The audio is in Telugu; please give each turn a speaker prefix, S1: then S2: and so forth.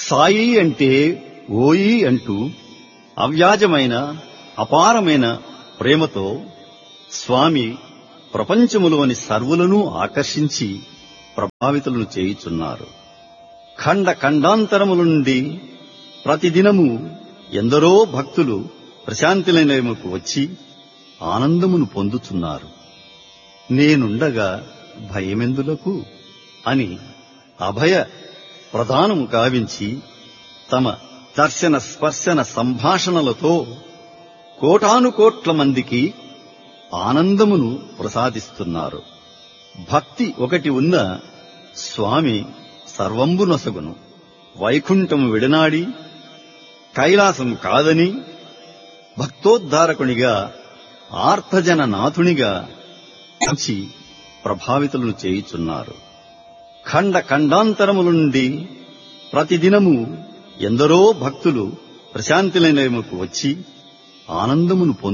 S1: సాయి అంటే ఓయి అంటూ అవ్యాజమైన అపారమైన ప్రేమతో స్వామి ప్రపంచములోని సర్వులను ఆకర్షించి ప్రభావితులను చేయుచున్నారు ఖండ ఖండాంతరముల నుండి ప్రతిదినము ఎందరో భక్తులు ప్రశాంతి నిలయముకు వచ్చి ఆనందమును పొందుతున్నారు నేనుండగా భయమెందులకు అని అభయ ప్రధానము గావించి తమ దర్శన స్పర్శన సంభాషణలతో కోటానుకోట్ల మందికి ఆనందమును ప్రసాదిస్తున్నారు భక్తి ఒకటి ఉన్న స్వామి సర్వంబు నొసగును వైకుంఠము విడనాడి కైలాసం కాదని భక్తోద్ధారకునిగా ఆర్తజన నాథునిగా మంచి ప్రభావితులను చేయుచున్నారు ఖండ ఖండాంతరముల నుండి ప్రతిదినము ఎందరో భక్తులు ప్రశాంతి నిలయముకు వచ్చి ఆనందమును పొందు